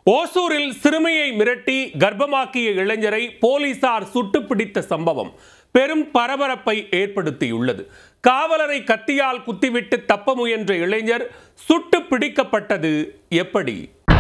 ஓசூரில் சிறுமியை மிரட்டி கர்ப்பமாக்கிய இளைஞரை போலீசார் சுட்டு பிடித்த சம்பவம் பெரும் பரபரப்பை ஏற்படுத்தியுள்ளது காவலரை கத்தியால் குத்திவிட்டு தப்ப முயன்ற இளைஞர் சுட்டு பிடிக்கப்பட்டது எப்படி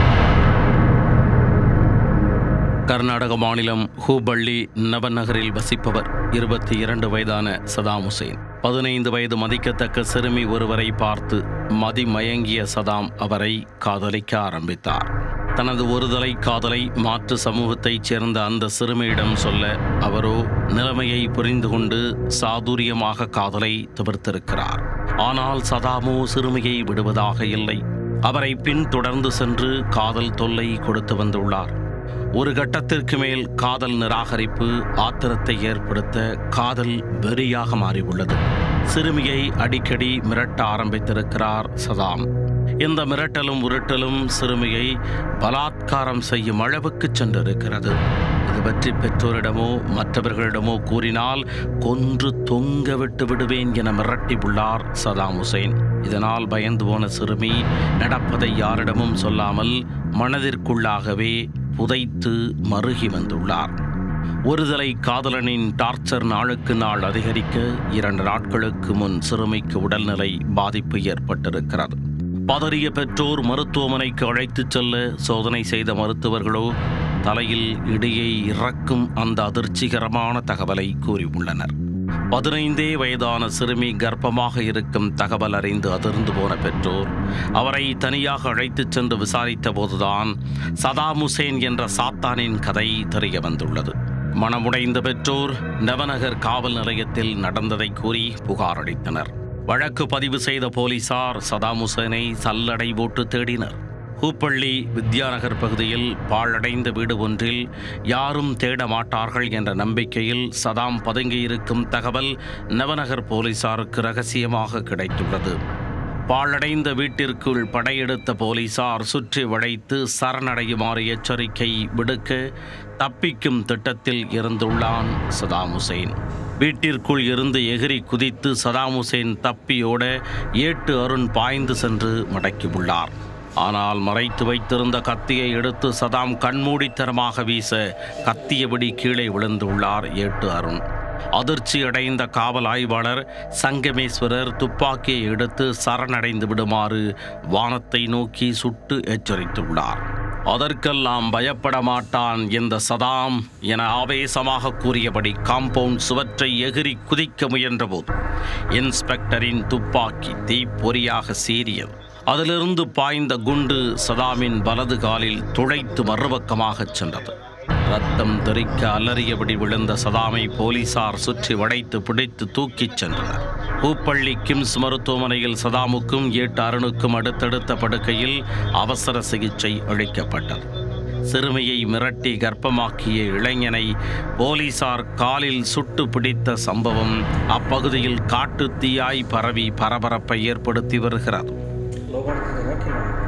கர்நாடக மாநிலம் ஹூபள்ளி நவநகரில் வசிப்பவர் இருபத்தி இரண்டு வயதான சதாம் ஹுசேன் பதினைந்து வயது மதிக்கத்தக்க சிறுமி ஒருவரை பார்த்து மதிமயங்கிய சதாம் அவரை காதலிக்க ஆரம்பித்தார் தனது ஒருதலை காதலை மாற்று சமூகத்தைச் சேர்ந்த அந்த சிறுமியிடம் சொல்ல அவரோ நிலைமையை புரிந்து கொண்டு சாதுரியமாக காதலை தவிர்த்திருக்கிறார் ஆனால் சதாமோ சிறுமியை விடுவதாக இல்லை அவரை பின்தொடர்ந்து சென்று காதல் தொல்லை கொடுத்து வந்துள்ளார் ஒரு கட்டத்திற்கு மேல் காதல் நிராகரிப்பு ஆத்திரத்தை ஏற்படுத்த காதல் வெறியாக மாறியுள்ளது சிறுமியை அடிக்கடி மிரட்ட ஆரம்பித்திருக்கிறார் சதாம் இந்த மிரட்டலும் உருட்டலும் சிறுமியை பலாத்காரம் செய்யும் அளவுக்கு சென்றிருக்கிறது இது பற்றி பெற்றோரிடமோ மற்றவர்களிடமோ கூறினால் கொன்று தொங்க விட்டு விடுவேன் என மிரட்டியுள்ளார் சதாம் ஹுசேன் இதனால் பயந்து போன சிறுமி நடப்பதை யாரிடமும் சொல்லாமல் மனதிற்குள்ளாகவே புதைத்து மருகி வந்துள்ளார் ஒருதலை காதலனின் டார்ச்சர் நாளுக்கு நாள் அதிகரிக்க இரண்டு நாட்களுக்கு முன் சிறுமிக்கு உடல்நிலை பாதிப்பு ஏற்பட்டிருக்கிறது பதறிய பெற்றோர் மருத்துவமனைக்கு அழைத்துச் செல்ல சோதனை செய்த மருத்துவர்களோ தலையில் இடியை இறக்கும் அந்த அதிர்ச்சிகரமான தகவலை கூறியுள்ளனர் பதினைந்தே வயதான சிறுமி கர்ப்பமாக இருக்கும் தகவல் அறிந்து அதிர்ந்து போன பெற்றோர் அவரை தனியாக அழைத்துச் சென்று விசாரித்த போதுதான் சதாம் ஹுசேன் என்ற சாத்தானின் கதை தெரிய வந்துள்ளது மனமுடைந்த பெற்றோர் நவநகர் காவல் நிலையத்தில் நடந்ததை கூறி புகார் அளித்தனர் வழக்கு பதிவு செய்த போலீசார் சதாம் ஹுசேனை சல்லடை போட்டு தேடினர் ஹூப்பள்ளி வித்யாநகர் பகுதியில் பாழடைந்த வீடு ஒன்றில் யாரும் தேட மாட்டார்கள் என்ற நம்பிக்கையில் சதாம் பதுங்கியிருக்கும் தகவல் நவநகர் போலீசாருக்கு ரகசியமாக கிடைத்துள்ளது பாழடைந்த வீட்டிற்குள் படையெடுத்த போலீசார் சுற்றி வளைத்து சரணடையுமாறு எச்சரிக்கை விடுக்க தப்பிக்கும் திட்டத்தில் இருந்துள்ளான் சதாம் ஹுசேன் வீட்டிற்குள் இருந்து எகிரி குதித்து சதாம் ஹுசேன் தப்பியோட ஏட்டு அருண் பாய்ந்து சென்று மடக்கியுள்ளார் ஆனால் மறைத்து வைத்திருந்த கத்தியை எடுத்து சதாம் கண்மூடித்தனமாக வீச கத்தியபடி கீழே விழுந்துள்ளார் ஏட்டு அருண் அதிர்ச்சி அடைந்த காவல் ஆய்வாளர் சங்கமேஸ்வரர் துப்பாக்கியை எடுத்து சரணடைந்து விடுமாறு வானத்தை நோக்கி சுட்டு எச்சரித்துள்ளார் அதற்கெல்லாம் பயப்பட மாட்டான் இந்த சதாம் என ஆவேசமாக கூறியபடி காம்பவுண்ட் சுவற்றை எகிரி குதிக்க முயன்றபோது இன்ஸ்பெக்டரின் துப்பாக்கி தீப்பொறியாக சீறியது அதிலிருந்து பாய்ந்த குண்டு சதாமின் வலது காலில் துளைத்து மறுபக்கமாகச் சென்றது ரத்தம் தெறிக்க அலறியபடி விழுந்த சதாமை போலீசார் சுற்றி வளைத்து பிடித்து தூக்கிச் சென்றனர் பூப்பள்ளி கிம்ஸ் மருத்துவமனையில் சதாமுக்கும் ஏட்டு அருணுக்கும் அடுத்தடுத்த படுக்கையில் அவசர சிகிச்சை அளிக்கப்பட்டது சிறுமியை மிரட்டி கர்ப்பமாக்கிய இளைஞனை போலீசார் காலில் சுட்டு பிடித்த சம்பவம் அப்பகுதியில் காட்டுத் தீயாய் பரவி பரபரப்பை ஏற்படுத்தி வருகிறது ಲೋ ಮಾಡ್ತಿದ್ದೀರಾ